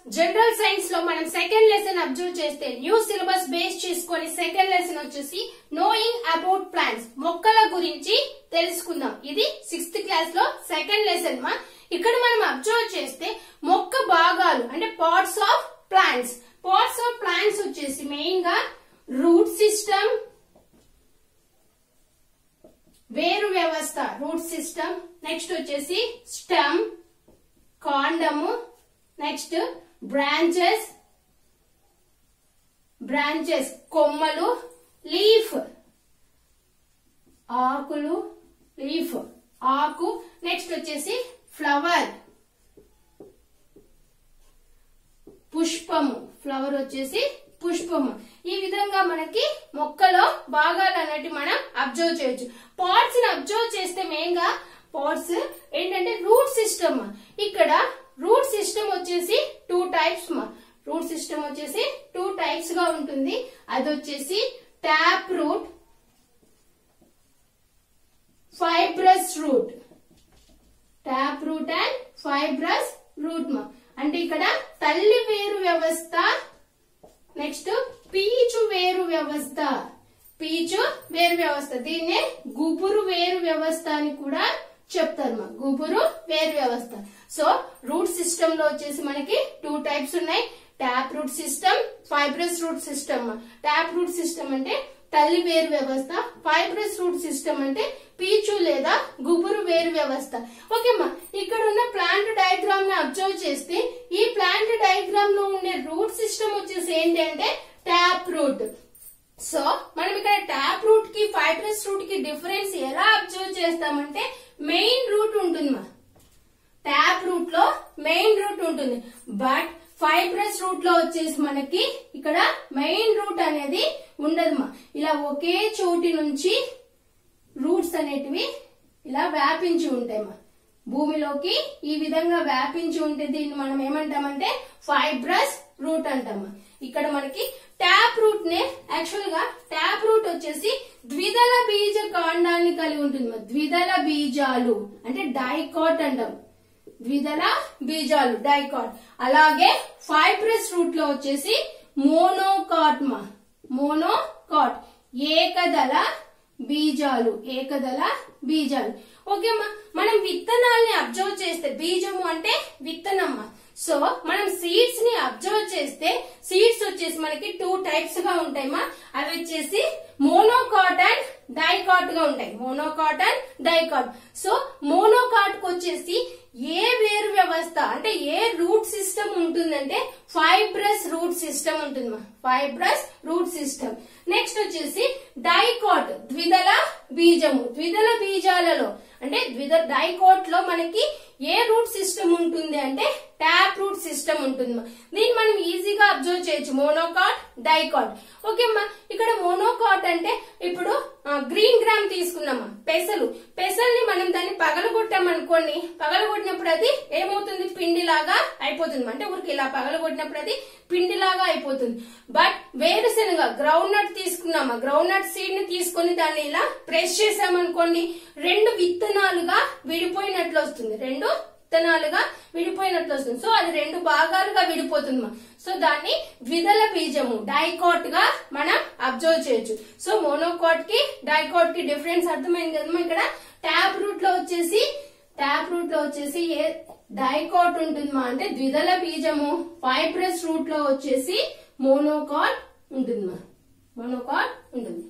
General science లో మనం second lesson observe చేస్తే న్యూ సిలబస్ బేస్ చేసుకొని సెకండ్ లెసన్ వచ్చేసి నోయింగ్ అబౌట్ ప్లాంట్స్ మొక్కల గురించి తెలుసుకుందాం ఇది సిక్స్త్ క్లాస్ లో సెకండ్ లెసన్ మా ఇక్కడ మనం అబ్జర్వ్ చేస్తే మొక్క భాగాలు అంటే parts of plants parts of plants వచ్చేసి మెయిన్ గా రూట్ సిస్టమ్ వేరు వ్యవస్థ రూట్ సిస్టమ్ నెక్స్ట్ వచ్చేసి స్టమ్ కాండము నెక్స్ట్ బ్రాంచెస్ బ్రాంచెస్ కొమ్మలు లీఫ్ ఆకులు లీఫ్ ఆకు నెక్స్ట్ వచ్చేసి ఫ్లవర్ పుష్పము ఫ్లవర్ వచ్చేసి పుష్పము ఈ విధంగా మనకి మొక్కలో భాగాలు అన్నట్టు మనం అబ్జర్వ్ చేయొచ్చు పార్ట్స్ ని అబ్జర్వ్ చేస్తే మెయిన్ గా పార్ట్స్ ఏంటంటే రూట్ సిస్టమ్ ఇక్కడ రూట్ సిస్టమ్ వచ్చేసి టూ టైప్స్ మా రూట్ సిస్టమ్ వచ్చేసి టూ టైప్స్ గా ఉంటుంది అది వచ్చేసి tap root fibrous root tap root and fibrous root మా అంటే ఇక్కడ తల్లి వేరు వ్యవస్థ నెక్స్ట్ పీచు వేరు వ్యవస్థ పీచు వేరు వ్యవస్థ దీన్నే గుబురు వేరు వ్యవస్థ అని కూడా చెప్తారు మా గుబురు వేరు వ్యవస్థ సో రూట్ సిస్టమ్ లో వచ్చేసి మనకి టూ టైప్స్ ఉన్నాయి tap root system fibrous root system tap root system అంటే తల్లి వేరు వ్యవస్థ ఫైబ్రస్ రూట్ సిస్టమ్ అంటే పీచు లేదా గుబురు వేరు వ్యవస్థ ఓకేమ్మా ఇక్కడ ఉన్న ప్లాంట్ డయాగ్రామ్ ని అబ్జర్వ్ చేస్తే ఈ ప్లాంట్ డయాగ్రామ్ లో ఉండే రూట్ సిస్టమ్ వచ్చేసి ఏంటి అంటే ట్యాప్ రూట్ సో మనం ఇక్కడ ట్యాప్ రూట్ కి ఫైబ్రస్ రూట్ కి డిఫరెన్స్ ఎలా అబ్జర్వ్ చేస్తామంటే మెయిన్ రూట్ ఉంటుంది మా ట్యాప్ రూట్ లో మెయిన్ రూట్ ఉంటుంది బట్ ఫైబ్రస్ రూట్ లో వచ్చేసి మనకి ఇక్కడ మెయిన్ రూట్ అనేది ఉండదు మా ఇలా ఒకే చోటి నుంచి రూట్స్ అనేటివి ఇలా వ్యాపించి ఉంటాయి మా భూమిలోకి ఈ విధంగా వ్యాపించి ఉంటే దీన్ని మనం ఏమంటామంటే ఫైబ్రస్ రూట్ అంటామా ఇక్కడ మనకి ట్యాప్ రూట్ నే యాక్చువల్ గా ట్యాప్ రూట్ వచ్చేసి ద్విదళ బీజ కాండాన్ని కలిగి ఉంటుంది మా ద్విదళ బీజాలు అంటే డైకాట్ అంటాం ద్విదళ బీజాలు డైకాట్ అలాగే ఫైబ్రస్ రూట్ లో వచ్చేసి మోనోకాట్ మా మోనోకాట్ ఏకదళ బీజాలు ఏకదళ బీజాలు ఓకేమ్మా మనం విత్తనాల్ని అబ్జర్వ్ చేస్తే బీజము అంటే విత్తనమ్మ సో మనం సీడ్స్ ని అబ్జర్వ్ చేస్తే సీడ్స్ వచ్చేసి మనకి టూ టైప్స్ గా ఉంటాయమ్మా అవి వచ్చేసి మోనోకాట్ అండ్ డైకాట్ గా ఉంటాయి monocot and dicot so monocot కు వచ్చేసి ఏ వేరు వ్యవస్థ అంటే ఏ రూట్ సిస్టమ్ ఉంటుందంటే ఫైబ్రస్ రూట్ సిస్టమ్ ఉంటుంది ఫైబ్రస్ రూట్ సిస్టమ్ నెక్స్ట్ వచ్చేసి డైకాట్ ద్విదళ బీజము ద్విదళ బీజాలలో అంటే ద్విద డైకోట్ లో మనకి ఏ రూట్ సిస్టమ్ ఉంటుంది అంటే ట్యాప్ రూట్ సిస్టమ్ ఉంటుంది దీన్ని మనం ఈజీగా అబ్జర్వ్ చేయొచ్చు మోనోకాట్ డైకాట్ ఓకేమ్మా ఇక్కడ మోనోకాట్ అంటే ఇప్పుడు గ్రీన్ గ్రామ్ తీసుకున్నామా పెసలు పెసల్ని మనం దాన్ని పగలగొట్టామనుకోండి పగలగొట్టినప్పుడు అది ఏమవుతుంది పిండి లాగా అయిపోతుంది అంటే ఊరికి ఇలా పగలగొట్టినప్పుడు అది పిండి లాగా అయిపోతుంది బట్ వేరుశనగ గ్రౌండ్ నట్ తీసుకున్నామా గ్రౌండ్ నట్ సీడ్ ని తీసుకొని దాన్ని ఇలా ప్రెస్ చేసామనుకోండి రెండు విత్తనాలుగా విడిపోయినట్లు వస్తుంది రెండు విత్తనాలుగా విడిపోయినట్లు వస్తుంది సో అది రెండు భాగాలుగా విడిపోతుంది మా. సో దాన్ని ద్విదళ బీజము డైకాట్ గా మనం అబ్జర్వ్ చేయొచ్చు సో మోనోకాట్ కి డైకాట్ కి డిఫరెన్స్ అర్థమైంది కదమ్మా ఇక్కడ ట్యాప్ రూట్ లో వచ్చేసి ట్యాప్ రూట్ లో వచ్చేసి ఏ డైకాట్ ఉంటుందమ్మా అంటే ద్విదళ బీజము ఫైబ్రస్ రూట్ లో వచ్చేసి మోనోకాట్ ఉంటుందమ్మా మోనోకాట్ ఉంటుంది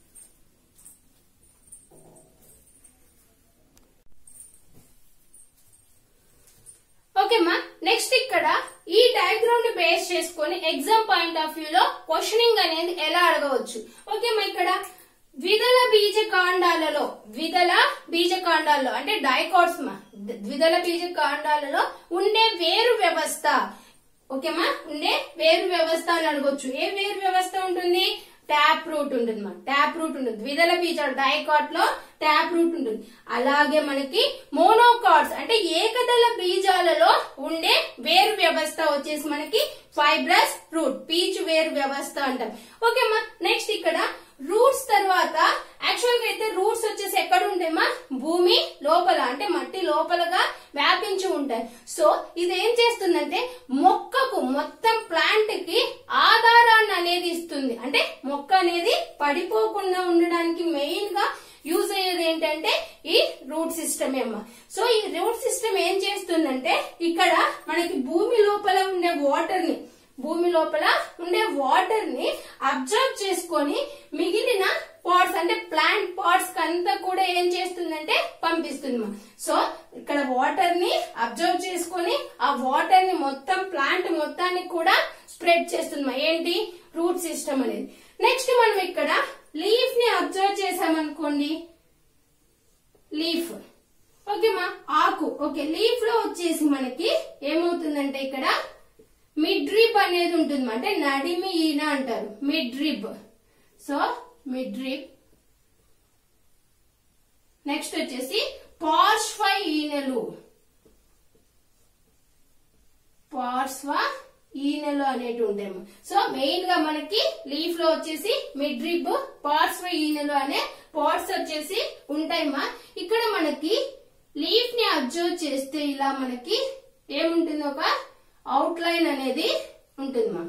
ఓకేమ్మా నెక్స్ట్ ఇక్కడ ఈ డయాగ్రామ్ ని బేస్ చేసుకొని ఎగ్జామ్ పాయింట్ ఆఫ్ వ్యూ లో క్వశ్చనింగ్ అనేది ఎలా అడగవచ్చు ఓకేమ్మా ఇక్కడ ద్విదళ బీజ కాండాలలో ద్విదళ బీజ కాండాలలో అంటే డైకాట్స్ మా ద్విదళ బీజ కాండాలలో ఉండే వేరు వ్యవస్థ ఓకేమా ఉండే వేరు వ్యవస్థ అని అడగొచ్చు ఏ వేరు వ్యవస్థ ఉంటుంది ట్యాప్ రూట్ ఉంటుంది మా ట్యాప్ రూట్ ఉంటుంది ద్విదళ బీజాలు డైకాట్ లో ట్యాప్ రూట్ ఉంటుంది అలాగే మనకి మోనోకాట్స్ అంటే ఏకదళ బీజాలలో ఉండే వేరు వ్యవస్థ వచ్చేసి మనకి ఫైబ్రస్ రూట్ పీచు వేరు వ్యవస్థ అంటాం ఓకేమ్మా నెక్స్ట్ ఇక్కడ రూట్స్ తర్వాత యాక్చువల్ గా అయితే రూట్స్ వచ్చేసి ఎక్కడ ఉంటాయమ్మా భూమి లోపల అంటే మట్టి లోపలగా వ్యాపించి ఉంటాయి సో ఇది ఏం చేస్తుందంటే మొక్కకు మొత్తం ప్లాంట్ కి ఆధారాన్ని అనేది ఇస్తుంది అంటే మొక్క అనేది పడిపోకుండా ఉండడానికి మెయిన్ గా యూజ్ అయ్యేది ఏంటంటే ఈ రూట్ సిస్టమ్ అమ్మా సో ఈ రూట్ సిస్టమ్ ఏం చేస్తుందంటే ఇక్కడ మనకి భూమి లోపల ఉండే వాటర్ ని భూమి లోపల ఉండే వాటర్ ని అబ్జర్వ్ చేసుకొని మిగిలిన పాట్స్ అంటే ప్లాంట్ పాట్స్ అంతా కూడా ఏం చేస్తుందంటే పంపిస్తుంది మా. సో ఇక్కడ వాటర్ ని అబ్జర్వ్ చేసుకొని ఆ వాటర్ ని మొత్తం ప్లాంట్ మొత్తానికి కూడా స్ప్రెడ్ చేస్తుంది మా. ఏంటి రూట్ సిస్టమ్ అనేది నెక్స్ట్ మనం ఇక్కడ లీఫ్ ని అబ్జర్వ్ చేసామనుకోండి లీఫ్ ఓకే మా ఆకు ఓకే లీఫ్ లో వచ్చేసి మనకి ఏమవుతుందంటే ఇక్కడ మిడ్ రిబ్ అనేది ఉంటుంది అంటే నడిమి ఈన అంటారు midrib so midrib next వచ్చేసి పార్శ్వ ఈనెలు పార్శ్వ ఈనెలు అనేవి ఉంటాయి సో మెయిన్ గా మనకి లీఫ్ లో వచ్చేసి మిడ్ రిబ్ పార్శ్వ ఈనెలు అనే పార్ట్స్ వచ్చేసి ఉంటాయమ్మా ఇక్కడ మనకి లీఫ్ ని అబ్జర్వ్ చేస్తే ఇలా మనకి ఏముంటుంది ఒక అవుట్ లైన్ అనేది ఉంటుందమ్మా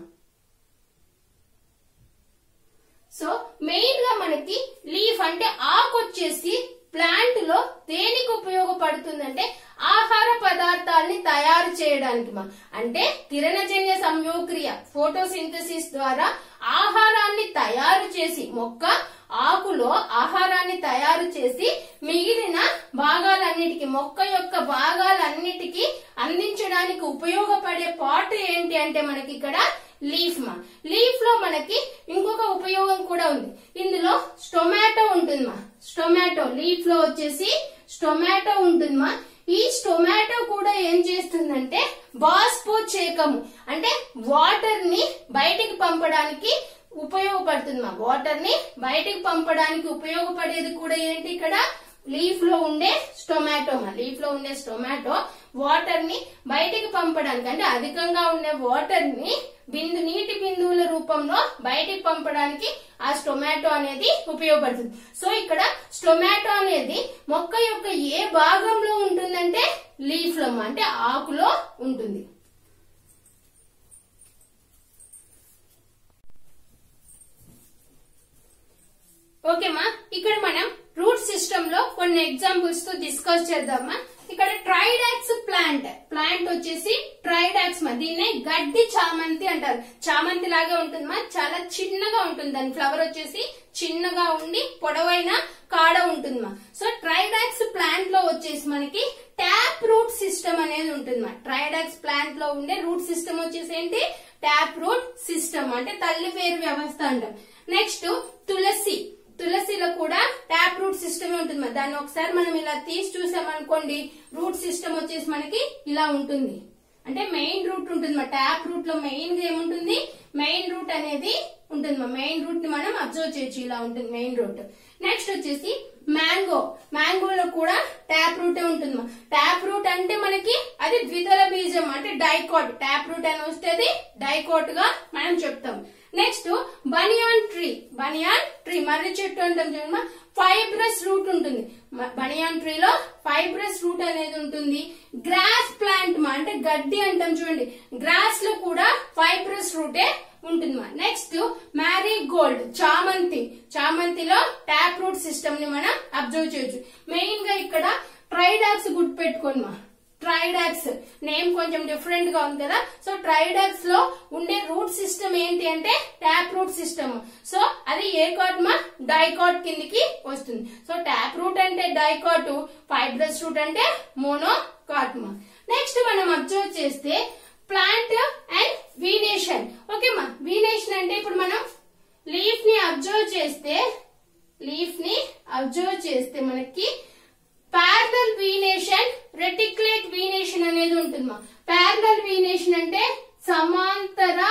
సో మెయిన్ గా మనకి లీఫ్ అంటే ఆకు వచ్చేసి ప్లాంట్ లో దేనికి ఉపయోగపడుతుందంటే ఆహార పదార్థాలని తయారు చేయడానికి మా అంటే కిరణజన్య సంయోక్రియ ఫోటోసింథసిస్ ద్వారా ఆహారాన్ని తయారు చేసి మొక్క ఆకులో ఆహారాన్ని తయారు చేసి మిగిలిన భాగాలన్నిటికీ మొక్క యొక్క భాగాలన్నిటికీ అందించడానికి ఉపయోగపడే పార్ట్ ఏంటి అంటే మనకి ఇక్కడ లీఫ్ మా లీఫ్ లో మనకి ఇంకొక ఉపయోగం కూడా ఉంది ఇందులో స్టొమాటో ఉంటుంది మా స్టొమాటో లీఫ్ లో వచ్చేసి స్టొమాటో ఉంటుంది మా ఈ స్టొమాటో కూడా ఏం చేస్తుందంటే బాస్పోచేకము అంటే వాటర్ ని బయటికి పంపడానికి ఉపయోగపడుతుంది మా వాటర్ ని బయటికి పంపడానికి ఉపయోగపడేది కూడా ఏంటి ఇక్కడ లీఫ్ లో ఉండే స్టొమాటో మా లీఫ్ లో ఉండే స్టొమాటో వాటర్ ని బయటికి పంపడానికి అంటే అధికంగా ఉండే వాటర్ ని బిందు నీటి బిందువుల రూపంలో బయటికి పంపడానికి ఆ స్టొమాటో అనేది ఉపయోగపడుతుంది సో ఇక్కడ స్టొమాటో అనేది మొక్క యొక్క ఏ భాగంలో ఉంటుందంటే లీఫ్ లో అమ్మా, అంటే ఆకులో ఉంటుంది ఓకేమా ఇక్కడ మనం రూట్ సిస్టమ్ లో కొన్ని ఎగ్జాంపుల్స్ తో డిస్కస్ చేద్దామా ఇక్కడ ట్రైడాక్స్ ప్లాంట్ ప్లాంట్ వచ్చేసి ట్రైడాక్స్ మా దీన్నే గడ్డి చామంతి అంటారు చామంతి లాగే ఉంటుంది మా చాలా చిన్నగా ఉంటుంది దాని ఫ్లవర్ వచ్చేసి చిన్నగా ఉండి పొడవైన కాడ ఉంటుంది మా సో ట్రైడాక్స్ ప్లాంట్ లో వచ్చేసి మనకి ట్యాప్ రూట్ సిస్టమ్ అనేది ఉంటుంది మా ట్రైడాక్స్ ప్లాంట్ లో ఉండే రూట్ సిస్టమ్ వచ్చేసి ఏంటి ట్యాప్ రూట్ సిస్టమ్ అంటే తల్లి పేరు వ్యవస్థ అంటాం నెక్స్ట్ తులసి తులసిలో కూడా ట్యాప్ రూట్ సిస్టమ్ ఉంటుంది మరి దాన్ని ఒకసారి మనం ఇలా తీసి చూసామనుకోండి రూట్ సిస్టమ్ వచ్చేసి మనకి ఇలా ఉంటుంది అంటే మెయిన్ రూట్ ఉంటుంది మా ట్యాప్ రూట్ లో మెయిన్ గా ఏముంటుంది మెయిన్ రూట్ అనేది ఉంటుంది మా మెయిన్ రూట్ ని మనం అబ్జర్వ్ చేయొచ్చు ఇలా ఉంటుంది మెయిన్ రూట్ నెక్స్ట్ వచ్చేసి మ్యాంగో మ్యాంగోలో కూడా ట్యాప్ రూటే ఉంటుంది మా ట్యాప్ రూట్ అంటే మనకి అది ద్విదళ బీజం అంటే డైకాట్ ట్యాప్ రూట్ అని వస్తే అది డైకాట్ గా మనం చెప్తాం next banyan tree banyan tree మర్రి చెట్టు అంటాం చూడమ్మా ఫైబ్రస్ రూట్ ఉంటుంది మ- బనియాన్ ట్రీలో ఫైబ్రస్ రూట్ అనేది ఉంటుంది గ్రాస్ ప్లాంట్ మా అంటే గడ్డి అంటాం చూడండి గ్రాస్ లో కూడా ఫైబ్రస్ రూటే ఉంటుంది మా నెక్స్ట్ మ్యారీ గోల్డ్ చామంతి చామంతిలో ట్యాప్ రూట్ సిస్టమ్ ని మనం అబ్జర్వ్ చేయొచ్చు మెయిన్ గా ఇక్కడ ట్రైడాక్స్ గుర్తు పెట్టుకోండి మా ట్రైడాక్స్ నేమ్ కొంచెం డిఫరెంట్ గా ఉంది కదా సో ట్రైడాక్స్ లో ఉండే రూట్ సిస్టమ్ ఏంటి అంటే ట్యాప్ రూట్ సిస్టమ్ సో అది ఏ కాట్ మా డైకాట్ కిందికి వస్తుంది సో ట్యాప్ రూట్ అంటే డైకాట్ ఫైబ్రస్ రూట్ అంటే మోనో కాట్ మా నెక్స్ట్ మనం అబ్జర్వ్ చేస్తే ప్లాంట్ అండ్ వీనేషన్ ఓకే మా వీనేషన్ అంటే ఇప్పుడు మనం లీఫ్ ని అబ్జర్వ్ చేస్తే లీఫ్ ని అబ్జర్వ్ చేస్తే మనకి ప్యారలల్ వీనేషన్ రెటిక్యులేట్ వీనేషన్ అనేది ఉంటుంది మా ప్యారలల్ వీనేషన్ అంటే సమాంతర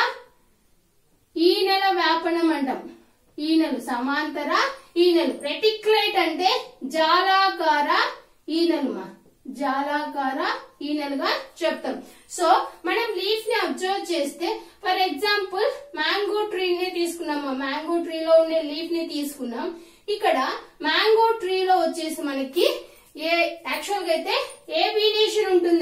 ఈనెల వ్యాపనం అంటాం ఈనెలు సమాంతర ఈనెలు రెటిక్యులేట్ అంటే జాలాకార ఈనెలు మా జాలాకార ఈనెలుగా చెప్తాం సో మనం లీఫ్ ని అబ్జర్వ్ చేస్తే ఫర్ ఎగ్జాంపుల్ మ్యాంగో ట్రీని తీసుకున్నాం మ్యాంగో ట్రీలో ఉండే లీఫ్ ని తీసుకున్నాం ఇక్కడ మ్యాంగో ట్రీలో వచ్చేసి మనకి ఏ యాక్చువల్ గా అయితే ఏ వీనేషన్ ఉంటుంది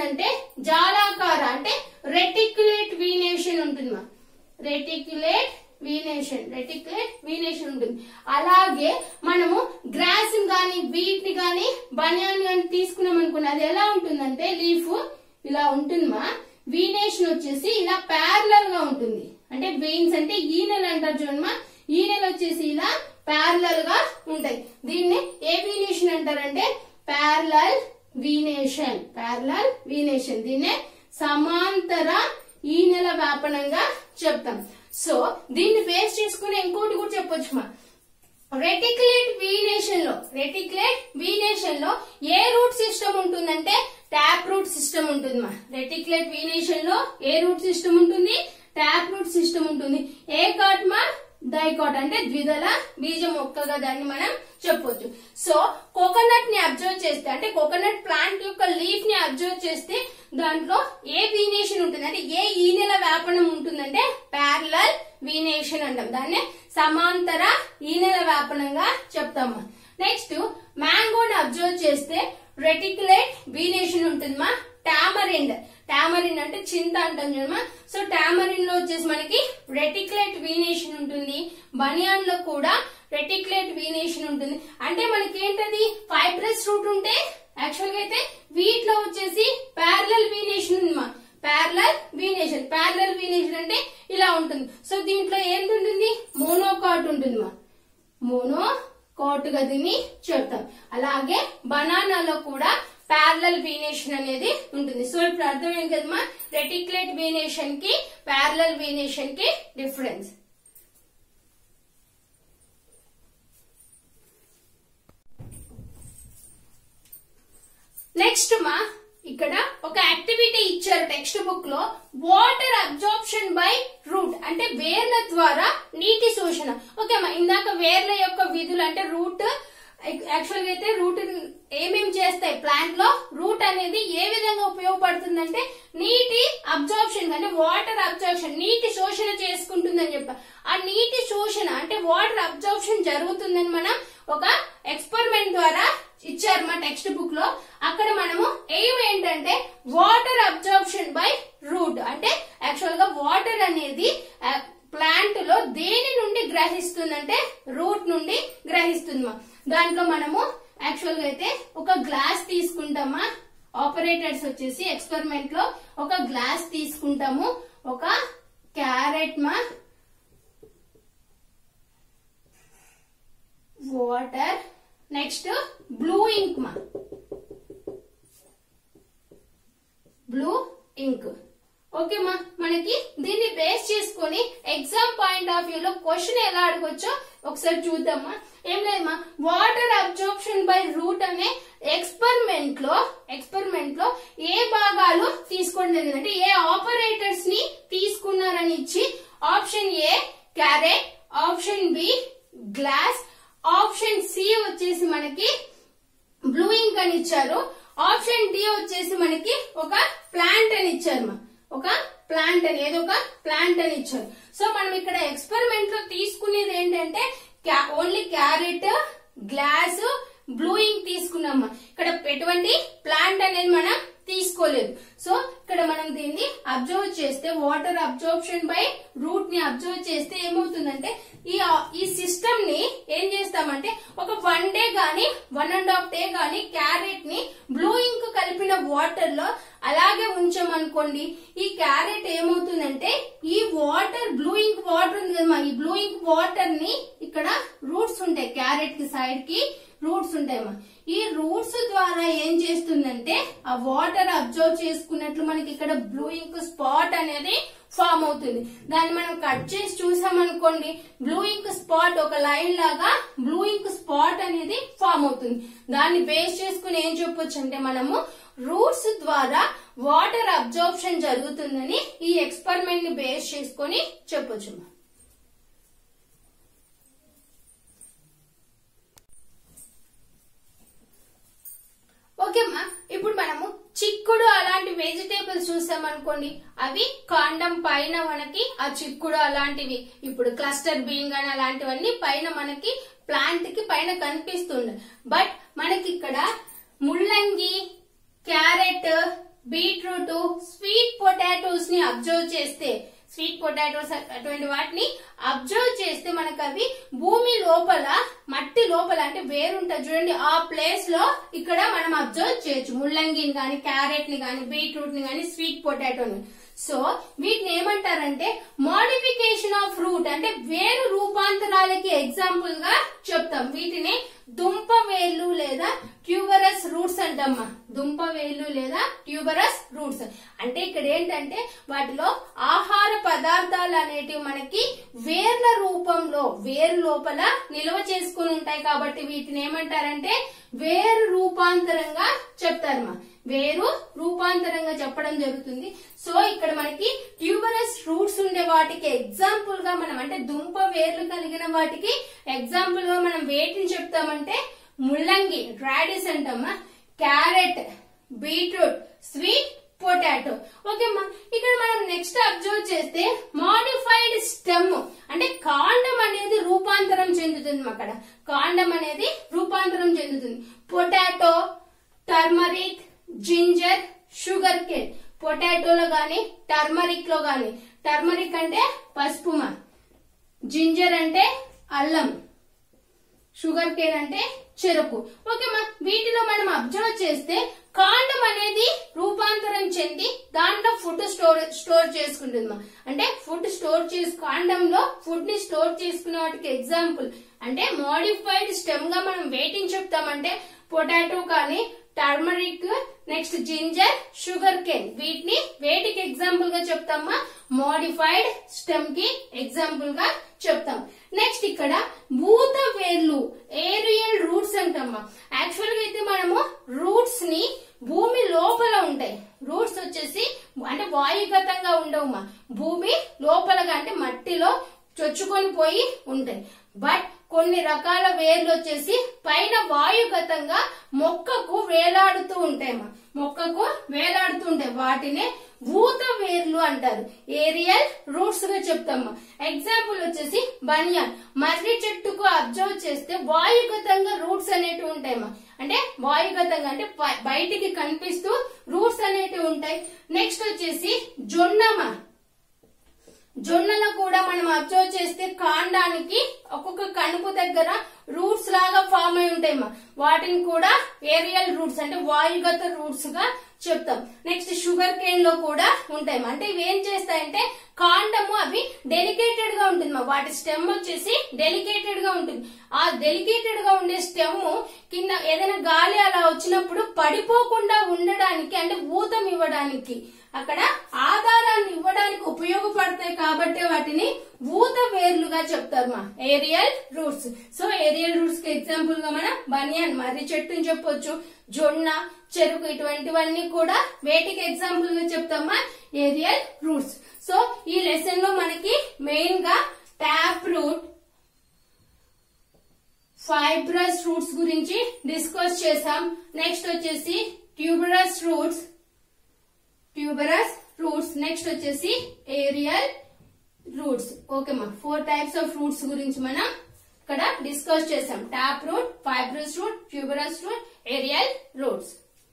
ఉంటుందంటే జాలాకార అంటే రెటిక్యులేట్ వీనేషన్ ఉంటుంది మా రెటిక్యులేట్ వీనేషన్ రెటిక్యులేట్ వీనేషన్ ఉంటుంది అలాగే మనము గ్రాస్ గాని వీట్ ని గాని బనియాన్ గాని తీసుకున్నాం అనుకున్నా అది ఎలా ఉంటుందంటే లీఫ్ ఇలా ఉంటుంది మా వీనేషన్ వచ్చేసి ఇలా ప్యారలల్ గా ఉంటుంది అంటే వెయిన్స్ అంటే ఈనెలు అంటారు చూడమ్మా ఈనెలు వచ్చేసి ఇలా ప్యారలల్ గా ఉంటాయి దీన్ని ఏ వీనేషన్ అంటారంటే ప్యారలల్ వీనేషన్ ప్యారలల్ వీనేషన్ దీన్నే సమాంతర ఈనెల వ్యాపనంగా చెప్తాం సో దీన్ని బేస్ చేసుకుని ఇంకోటి కూడా చెప్పొచ్చు మా రెటిక్యులేట్ వీనేషన్ లో రెటిక్యులేట్ వీనేషన్ లో ఏ రూట్ సిస్టమ్ ఉంటుందంటే ట్యాప్ రూట్ సిస్టమ్ ఉంటుంది మా రెటిక్యులేట్ వీనేషన్ లో ఏ రూట్ సిస్టమ్ ఉంటుంది ట్యాప్ రూట్ సిస్టమ్ ఉంటుంది ఏ కాట్ మా డైకాట్ అంటే ద్విదళ బీజ మొక్కగా దాన్ని మనం చెప్పొచ్చు సో కోకోనట్ ని అబ్జర్వ్ చేస్తే అంటే కోకోనట్ ప్లాంట్ యొక్క లీఫ్ ని అబ్జర్వ్ చేస్తే దాంట్లో ఏ వీనేషన్ ఉంటుంది అంటే ఏ ఈనెల వ్యాపనం ఉంటుందంటే ప్యారలల్ వీనేషన్ అంటాం దాన్ని సమాంతర ఈనెల వ్యాపనంగా చెప్తాము నెక్స్ట్ మ్యాంగోని అబ్జర్వ్ చేస్తే రెటిక్యులేట్ వీనేషన్ ఉంటుంది మా టామరిండ్ టామరిన్ అంటే చింత అంటాం చూడమా సో టామరిన్ లో వచ్చేసి మనకి రెటిక్యులేట్ వీనేషన్ ఉంటుంది బనియాన్ లో కూడా రెటిక్యులేట్ వీనేషన్ ఉంటుంది అంటే మనకి ఏంటది ఫైబ్రస్ రూట్ ఉంటే యాక్చువల్ గా అయితే వీటిలో వచ్చేసి ప్యారలల్ వీనేషన్ ఉంది మా ప్యారలల్ వీనేషన్ ప్యారలల్ వీనేషన్ అంటే ఇలా ఉంటుంది సో దీంట్లో ఏంటుంటుంది మోనోకాట్ ఉంటుంది మా మోనో కోట్ గదిని చెప్తాం అలాగే బనానాలో కూడా ప్యారలల్ వీనేషన్ అనేది ఉంటుంది సో ఇప్పుడు అర్థమైంది కదమ్మా రెటిక్యులేట్ వీనేషన్ కి ప్యారలల్ వీనేషన్ కి డిఫరెన్స్ నెక్స్ట్ మా ఇక్కడ ఒక యాక్టివిటీ ఇచ్చారు టెక్స్ట్ బుక్ లో వాటర్ అబ్జార్ప్షన్ బై రూట్ అంటే వేర్ల ద్వారా నీటి శోషణ ఓకే మా ఇందాక వేర్ల యొక్క విధులు అంటే రూట్ యాక్చువల్ గా అయితే రూట్ ఏమేమి చేస్తాయి ప్లాంట్ లో రూట్ అనేది ఏ విధంగా ఉపయోగపడుతుందంటే నీటి అబ్జార్ప్షన్ అంటే వాటర్ అబ్జార్ప్షన్ నీటి శోషణ చేసుకుంటుందని చెప్ప ఆ నీటి శోషణ అంటే వాటర్ అబ్జార్ప్షన్ జరుగుతుందని మనం ఒక ఎక్స్పెరిమెంట్ ద్వారా ఇచ్చారు మా టెక్స్ట్ బుక్ లో అక్కడ మనము ఎయిమ్ ఏంటంటే వాటర్ అబ్జార్ప్షన్ బై రూట్ అంటే యాక్చువల్ గా వాటర్ అనేది ప్లాంట్ లో దేని నుండి గ్రహిస్తుందంటే రూట్ నుండి గ్రహిస్తుంది దాంట్లో మనము యాక్చువల్ గా అయితే ఒక గ్లాస్ తీసుకుంటామా ఆపరేటర్స్ వచ్చేసి ఎక్స్పెరిమెంట్ లో ఒక గ్లాస్ తీసుకుంటాము ఒక క్యారెట్ మా వాటర్ నెక్స్ట్ బ్లూ ఇంక్ మా బ్లూ ఇంక్ ఓకే మా మనకి దీన్ని బేస్ చేసుకొని ఎగ్జామ్ పాయింట్ ఆఫ్ వ్యూ లో క్వశ్చన్ ఎలా అడగొచ్చో ఒకసారి చూద్దామా ఏం లేదమ్మా వాటర్ అబ్జార్ప్షన్ బై రూట్ అనే ఎక్స్పెరిమెంట్ లో ఎక్స్పెరిమెంట్ లో ఏ భాగాలు తీసుకోవడం జరిగింది అంటే ఏ ఆపరేటర్స్ ని తీసుకున్నారని ఇచ్చి option A carrot option B glass option C వచ్చేసి మనకి బ్లూ ఇంక్ అని ఇచ్చారు ఆప్షన్ డి వచ్చేసి మనకి ఒక ప్లాంట్ అని ఇచ్చారు మా ఒక ప్లాంట్ అని ఏదో ఒక ప్లాంట్ అని ఇచ్చారు సో మనం ఇక్కడ ఎక్స్పెరిమెంట్ లో తీసుకునేది ఏంటంటే only carrot glass blue ink తీసుకున్నామా ఇక్కడ ఎటువంటి ప్లాంట్ అనేది మనం తీసుకోలేదు సో ఇక్కడ మనం దీన్ని అబ్జర్వ్ చేస్తే వాటర్ అబ్జర్ప్షన్ బై రూట్ ని అబ్జర్వ్ చేస్తే ఏమవుతుందంటే ఈ ఈ సిస్టమ్ ని ఏం చేస్తామంటే ఒక వన్ డే గాని వన్ అండ్ హాఫ్ డే గాని క్యారెట్ ని బ్లూ ఇంక్ కలిపిన వాటర్ లో అలాగే ఉంచామనుకోండి ఈ క్యారెట్ ఏమవుతుందంటే ఈ వాటర్ బ్లూ ఇంక్ వాటర్ ఉంది కదా ఈ బ్లూ ఇంక్ వాటర్ ని ఇక్కడ రూట్స్ ఉంటాయి క్యారెట్ కి సైడ్ కి రూట్స్ ఉంటాయమ్మా ఈ రూట్స్ ద్వారా ఏం చేస్తుందంటే ఆ వాటర్ అబ్జర్వ్ చేసుకున్నట్లు మనకి ఇక్కడ బ్లూ ఇంక్ స్పాట్ అనేది ఫామ్ అవుతుంది దాన్ని మనం కట్ చేసి చూసామనుకోండి బ్లూ ఇంక్ స్పాట్ ఒక లైన్ లాగా బ్లూ ఇంక్ స్పాట్ అనేది ఫామ్ అవుతుంది దాన్ని బేస్ చేసుకుని ఏం చెప్పొచ్చు అంటే మనము రూట్స్ ద్వారా వాటర్ అబ్జర్ప్షన్ జరుగుతుందని ఈ ఎక్స్పెరిమెంట్ ని బేస్ చేసుకొని చెప్పొచ్చు ఓకేమ్మా ఇప్పుడు మనము చిక్కుడు అలాంటి వెజిటేబుల్స్ చూసామనుకోండి అవి కాండం పైన మనకి ఆ చిక్కుడు అలాంటివి ఇప్పుడు క్లస్టర్ బీన్ గాని అలాంటివన్నీ పైన మనకి ప్లాంట్ కి పైన కనిపిస్తుంది బట్ మనకి ఇక్కడ ముల్లంగి క్యారెట్ బీట్రూట్ స్వీట్ పొటాటోస్ ని అబ్జర్వ్ చేస్తే స్వీట్ పొటాటోస్ అటువంటి వాటిని అబ్జర్వ్ చేస్తే మనకు అవి భూమి లోపల మట్టి లోపల అంటే వేరుంటుంది చూడండి ఆ ప్లేస్ లో ఇక్కడ మనం అబ్జర్వ్ చేయొచ్చు ముల్లంగిని గాని క్యారెట్ ని గాని బీట్రూట్ ని గాని స్వీట్ పొటాటోని సో వీటిని ఏమంటారంటే మోడిఫికేషన్ ఆఫ్ రూట్ అంటే వేరు రూపాంతరాలకి ఎగ్జాంపుల్ గా చెప్తాం వీటిని దుంప వేర్లు లేదా ట్యూబరస్ రూట్స్ అంటమ్మా దుంప వేర్లు లేదా ట్యూబరస్ రూట్స్ అంటే ఇక్కడ ఏంటంటే వాటిలో ఆహార పదార్థాలు అనేటివి మనకి వేర్ల రూపంలో వేరు లోపల నిల్వ చేసుకుని ఉంటాయి కాబట్టి వీటిని ఏమంటారంటే వేరు రూపాంతరంగా చెప్తారమ్మా వేరు రూపాంతరంగా చెప్పడం జరుగుతుంది సో ఇక్కడ మనకి ట్యూబరస్ రూట్స్ ఉండే వాటికి ఎగ్జాంపుల్ గా మనం అంటే దుంప వేర్లు కలిగిన వాటికి ఎగ్జాంపుల్ గా మనం వేటిని చెప్తామంటే ముల్లంగి రాడిస్ అంటామా carrot beetroot sweet potato okay మా ఇక్కడ మనం నెక్స్ట్ అబ్జర్వ్ చేస్తే మాడిఫైడ్ స్టెమ్ అంటే కాండం అనేది రూపాంతరం చెందుతుంది అక్కడ కాండం అనేది రూపాంతరం చెందుతుంది potato turmeric ginger sugar cane పొటాటోలో గాని టర్మరిక్ లో గాని టర్మరిక్ అంటే పసుపుమా జింజర్ అంటే అల్లం షుగర్ కేన్ అంటే చెరుకు ఓకే మా వీటిలో మనం అబ్జర్వ్ చేస్తే కాండం అనేది రూపాంతరం చెంది దాంట్లో ఫుడ్ స్టోర్ స్టోర్ చేసుకుంటుంది మా అంటే ఫుడ్ స్టోర్ చేసు కాండంలో ఫుడ్ ని స్టోర్ చేసుకునే వాటికి ఎగ్జాంపుల్ అంటే మోడిఫైడ్ స్టెమ్ గా మనం వేటింగ్ చెప్తామంటే పొటాటో కానీ turmeric next ginger sugar cane వీటిని వేటికి ఎగ్జాంపుల్ గా చెప్తామా మోడిఫైడ్ స్టెమ్ కి ఎగ్జాంపుల్ గా చెప్తాం నెక్స్ట్ ఇక్కడ భూత వేర్లు ఏరియల్ రూట్స్ అంటామా యాక్చువల్ గా అయితే మనము రూట్స్ ని భూమి లోపల ఉంటాయి రూట్స్ వచ్చేసి అంటే వాయుగతంగా ఉండవుమా భూమి లోపలగా అంటే మట్టిలో చొచ్చుకొని పోయి ఉంటాయి బట్ కొన్ని రకాల వేర్లు వచ్చేసి పైన వాయుగతంగా మొక్కకు వేలాడుతూ ఉంటాయమ్మా మొక్కకు వేలాడుతూ ఉంటాయి వాటినే భూత వేర్లు అంటారు ఏరియల్ రూట్స్ గా చెప్తాము ఎగ్జాంపుల్ వచ్చేసి బనియాన్ మర్రి చెట్టుకు అబ్జర్వ్ చేస్తే వాయుగతంగా రూట్స్ అనేటివి ఉంటాయమ్మా అంటే వాయుగతంగా అంటే బ- బయటికి కనిపిస్తూ రూట్స్ అనేటివి ఉంటాయి నెక్స్ట్ వచ్చేసి జొన్నమా జొన్నలో కూడా మనం అబ్జర్వ్ చేస్తే కాండానికి ఒక్కొక్క కణుపు దగ్గర రూట్స్ లాగా ఫామ్ అయి ఉంటాయి మా. వాటిని కూడా ఏరియల్ రూట్స్ అంటే వాయుగత రూట్స్ గా చెప్తాం నెక్స్ట్ షుగర్ కేన్ లో కూడా ఉంటాయి మా. అంటే ఇవి ఏం చేస్తాయంటే కాండము అవి డెలికేటెడ్ గా ఉంటుంది మా వాటి స్టెమ్ వచ్చేసి డెలికేటెడ్ గా ఉంటుంది ఆ డెలికేటెడ్ గా ఉండే స్టెమ్ కింద ఏదైనా గాలి అలా వచ్చినప్పుడు పడిపోకుండా ఉండడానికి అంటే ఊతం ఇవ్వడానికి అక్కడ ఆధారాన్ని ఇవ్వడానికి ఉపయోగపడతాయి కాబట్టి వాటిని ఊత వేర్లుగా చెప్తారు మా aerial roots so aerial roots కి ఎగ్జాంపుల్ గా మనం బనియన్ మర్రి చెట్టుని చెప్పొచ్చు జొన్న చెరుకు ఇటువంటివన్నీ కూడా వేటికి ఎగ్జాంపుల్ గా చెప్తామా ఏరియల్ రూట్స్ సో ఈ లెసన్ లో మనకి మెయిన్ గా ట్యాప్ రూట్ ఫైబ్రస్ రూట్స్ గురించి డిస్కస్ చేసాం నెక్స్ట్ వచ్చేసి tuberous roots tuberous roots next వచ్చేసి ఏరియల్ రూట్స్ ఓకే మా ఫోర్ టైప్స్ ఆఫ్ రూట్స్ గురించి మనం ఇక్కడ డిస్కస్ చేసాం tap root fibrous root tuberous root aerial roots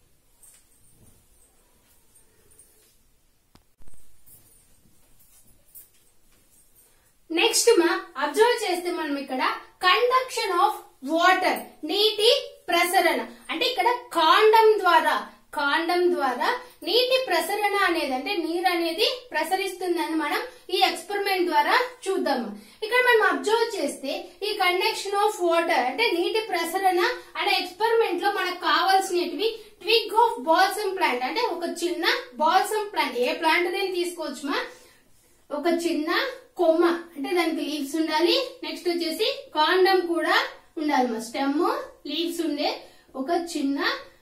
next మా అబ్జర్వ్ చేస్తే మనం ఇక్కడ కండక్షన్ ఆఫ్ వాటర్ నీటి ప్రసరణ అంటే ఇక్కడ కాండం ద్వారా కాండం ద్వారా నీటి ప్రసరణ అనేది అంటే నీరు అనేది ప్రసరిస్తుందని మనం ఈ ఎక్స్పెరిమెంట్ ద్వారా చూద్దాము ఇక్కడ మనం అబ్జర్వ్ చేస్తే ఈ కండక్షన్ ఆఫ్ వాటర్ అంటే నీటి ప్రసరణ అనే ఎక్స్పెరిమెంట్ లో మనకు కావాల్సినవి ట్విగ్ ఆఫ్ బాల్సమ్ ప్లాంట్ అంటే ఒక చిన్న బాల్సమ్ ప్లాంట్ ఏ ప్లాంట్ నేను తీసుకోవచ్చు మా ఒక చిన్న కొమ్మ అంటే దానికి లీవ్స్ ఉండాలి నెక్స్ట్ వచ్చేసి కాండం కూడా ఉండాలి మా స్టెమ్ లీవ్స్ ఉండే ఒక చిన్న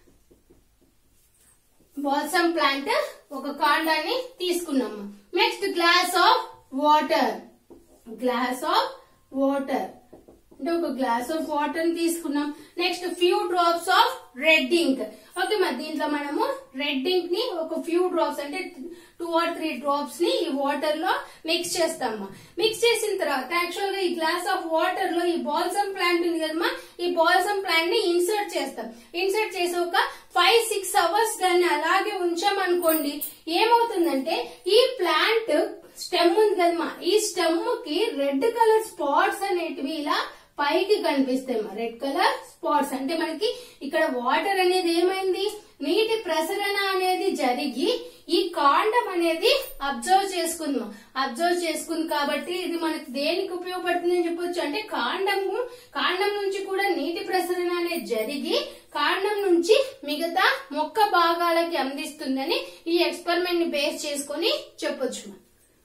బాల్సమ్ ప్లాంట్ ఒక కాండాన్ని తీసుకున్నాము next glass of water glass of water అంటే ఒక గ్లాస్ ఆఫ్ వాటర్ తీసుకున్నాం next few drops of red ink okay మరి దీంట్లో మనము రెడ్ ఇంక్ ని ఒక ఫ్యూ డ్రాప్స్ అంటే టూ ఆర్ త్రీ డ్రాప్స్ ని ఈ వాటర్ లో మిక్స్ చేస్తామా మిక్స్ చేసిన తర్వాత యాక్చువల్ గా ఈ గ్లాస్ ఆఫ్ వాటర్ లో ఈ బాల్సమ్ ప్లాంట్ ఉంది కదమ్మా ఈ బాల్సమ్ ప్లాంట్ ని ఇన్సర్ట్ చేస్తాం ఇన్సర్ట్ చేసి ఒక ఫైవ్ సిక్స్ అవర్స్ దాన్ని అలాగే ఉంచామనుకోండి ఏమవుతుందంటే ఈ ప్లాంట్ స్టెమ్ ఉంది కదమ్మా ఈ స్టెమ్ కి రెడ్ కలర్ స్పాట్స్ అనేటివి ఇలా పైకి కనిపిస్తాయి రెడ్ కలర్ స్పాట్స్ అంటే మనకి ఇక్కడ వాటర్ అనేది ఏమైంది నీటి ప్రసరణ అనేది జరిగి ఈ కాండం అనేది అబ్జర్వ్ చేసుకుందాం అబ్జర్వ్ చేసుకుంది కాబట్టి ఇది మనకి దేనికి ఉపయోగపడుతుంది అని చెప్పొచ్చు అంటే కాండము కాండం నుంచి కూడా నీటి ప్రసరణ అనేది జరిగి కాండం నుంచి మిగతా మొక్క భాగాలకి అందిస్తుందని ఈ ఎక్స్పెరిమెంట్ ని బేస్ చేసుకొని చెప్పొచ్చు మనం.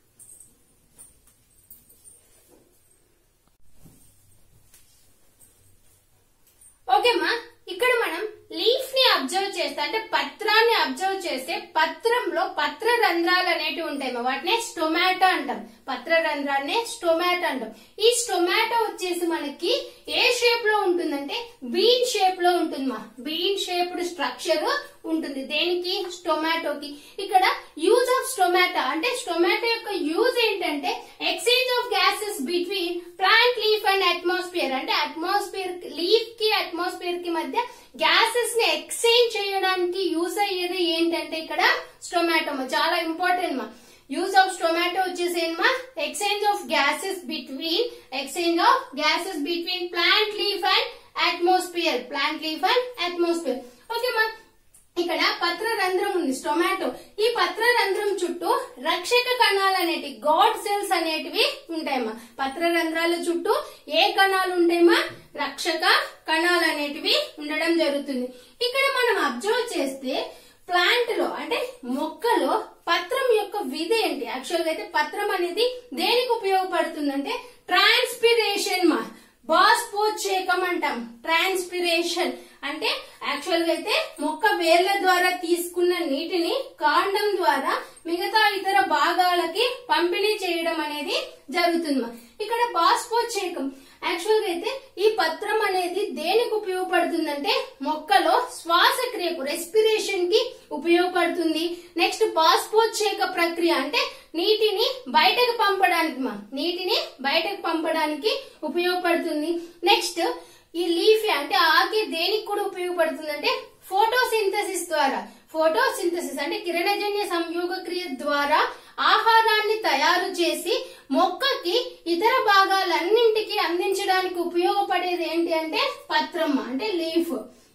ఓకేమా ఇక్కడ మనం లీఫ్ ని అబ్జర్వ్ చేస్తే అంటే పత్రాన్ని అబ్జర్వ్ చేస్తే పత్రంలో పత్ర రంధ్రాలు అనేటివి ఉంటాయి వాటినే స్టొమాటో అంటాం పత్ర రంధ్రాన్ని స్టొమాటో అంటాం ఈ స్టొమాటో వచ్చేసి మనకి ఏ షేప్ లో ఉంటుందంటే బీన్ షేప్ లో ఉంటుంది మా బీన్ షేప్డ్ స్ట్రక్చర్ ఉంటుంది దేనికి స్టొమాటోకి ఇక్కడ యూజ్ ఆఫ్ స్టొమాటో అంటే స్టొమాటో యొక్క యూజ్ ఏంటంటే exchange of gases between plant leaf and atmosphere అంటే అట్మాస్ఫియర్ లీఫ్ కి అట్మాస్ఫియర్ కి మధ్య గ్యాసెస్ ని ఎక్స్చేంజ్ చేయడానికి యూజ్ అయ్యేది ఏంటంటే ఇక్కడ స్టొమాటో చాలా ఇంపార్టెంట్ మా యూజ్ ఆఫ్ స్టొమాటో వచ్చేసి ఏమా exchange of gases between exchange of gases between plant leaf and atmosphere plant leaf and atmosphere okay మా ఇక్కడ పత్ర రంధ్రం ఉంది స్టొమాటో ఈ పత్ర రంధ్రం చుట్టూ రక్షక కణాలు అనేటివి గాడ్ సెల్స్ అనేటివి ఉంటాయమ్మా పత్ర రంధ్రాల చుట్టూ ఏ కణాలు ఉంటాయమ్మా రక్షక కణాలు అనేటివి ఉండడం జరుగుతుంది ఇక్కడ మనం అబ్జర్వ్ చేస్తే ప్లాంట్ లో అంటే మొక్కలో పత్రం యొక్క విధి ఏంటి యాక్చువల్ గా అయితే పత్రం అనేది దేనికి ఉపయోగపడుతుందంటే ట్రాన్స్పిరేషన్ మా బాస్పోచేకం అంటాం ట్రాన్స్పిరేషన్ అంటే యాక్చువల్ గా అయితే మొక్క వేర్ల ద్వారా తీసుకున్న నీటిని కాండం ద్వారా మిగతా ఇతర భాగాలకి పంపిణీ చేయడం అనేది జరుగుతుంది ఇక్కడ బాస్పోచేకం యాక్చువల్ గా అయితే ఈ పత్రం అనేది దేనికి ఉపయోగపడుతుందంటే మొక్కలో శ్వాసక్రియకు రెస్పిరేషన్ కి ఉపయోగపడుతుంది నెక్స్ట్ పాస్పోచ్చేక ప్రక్రియ అంటే నీటిని బయటకు పంపడానికి మా నీటిని బయటకు పంపడానికి ఉపయోగపడుతుంది నెక్స్ట్ ఈ లీఫ్ అంటే ఆకి దేనికి కూడా ఉపయోగపడుతుంది అంటే ఫోటోసింథసిస్ ద్వారా ఫోటోసింథసిస్ అంటే కిరణజన్య సంయోగ క్రియ ద్వారా ఆహారాన్ని తయారు చేసి మొక్కకి ఇతర భాగాలన్నింటికి అందించడానికి ఉపయోగపడేది ఏంటి అంటే పత్రం అంటే లీఫ్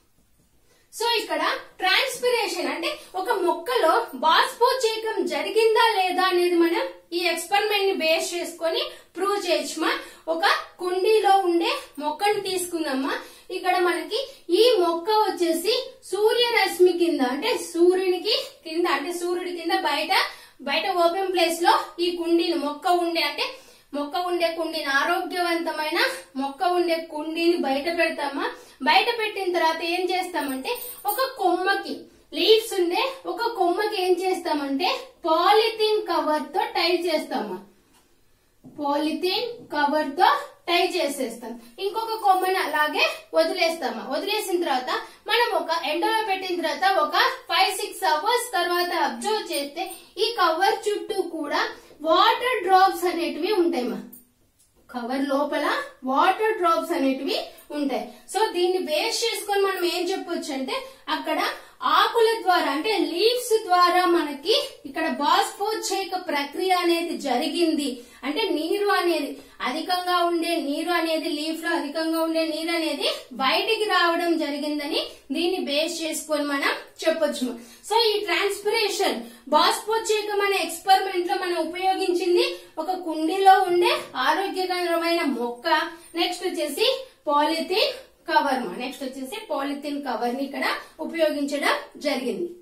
సో ఇక్కడ ట్రాన్స్పిరేషన్ అంటే ఒక మొక్కలో బాష్పోచేకం జరిగిందా లేదా అనేది మనం ఈ ఎక్స్పెరిమెంట్ ని బేస్ చేసుకొని ప్రూవ్ చేయొచ్చుమా ఒక కుండీలో ఉండే మొక్కని తీసుకుందామా ఇక్కడ మనకి ఈ మొక్క వచ్చేసి సూర్యరశ్మి కింద అంటే సూర్యునికి కింద అంటే సూర్యుడి కింద బయట బయట ఓపెన్ ప్లేస్ లో ఈ కుండీని మొక్క ఉండే అంటే మొక్క ఉండే కుండీని ఆరోగ్యవంతమైన మొక్క ఉండే కుండీని బయట పెడతామా బయట పెట్టిన తర్వాత ఏం చేస్తామంటే ఒక కొమ్మకి లీవ్స్ ఉండే ఒక కొమ్మకి ఏం చేస్తామంటే పాలిథిన్ కవర్ తో టై చేస్తామా పాలిథిన్ కవర్ తో టై చేసేస్తాం ఇంకొక కొమ్మని అలాగే వదిలేస్తామా వదిలేసిన తర్వాత మనం ఒక ఎండలో పెట్టిన తర్వాత ఒక ఫైవ్ సిక్స్ అవర్స్ తర్వాత అబ్జర్వ్ చేస్తే ఈ కవర్ చుట్టూ కూడా వాటర్ డ్రాప్స్ అనేటివి ఉంటాయి మా కవర్ లోపల వాటర్ డ్రాప్స్ అనేటివి ఉంటాయి సో దీన్ని బేస్ చేసుకొని మనం ఏం చెప్పొచ్చు అంటే అక్కడ ఆకుల ద్వారా అంటే లీవ్స్ ద్వారా మనకి ఇక్కడ బాష్పోచ్చేక ప్రక్రియ అనేది జరిగింది అంటే నీరు అనేది అధికంగా ఉండే నీరు అనేది లీఫ్ లో అధికంగా ఉండే నీరు అనేది బయటికి రావడం జరిగిందని దీన్ని బేస్ చేసుకొని మనం చెప్పొచ్చు సో ఈ ట్రాన్స్పిరేషన్ బాష్పోచ్చేకం అనే ఎక్స్పెరిమెంట్ లో మనం ఉపయోగించింది ఒక కుండీలో ఉండే ఆరోగ్యకరమైన మొక్క నెక్స్ట్ వచ్చేసి పాలిథిన్ కవర్ నెక్స్ట్ వచ్చేసి పాలిథిన్ కవర్ ని ఇక్కడ ఉపయోగించడం జరిగింది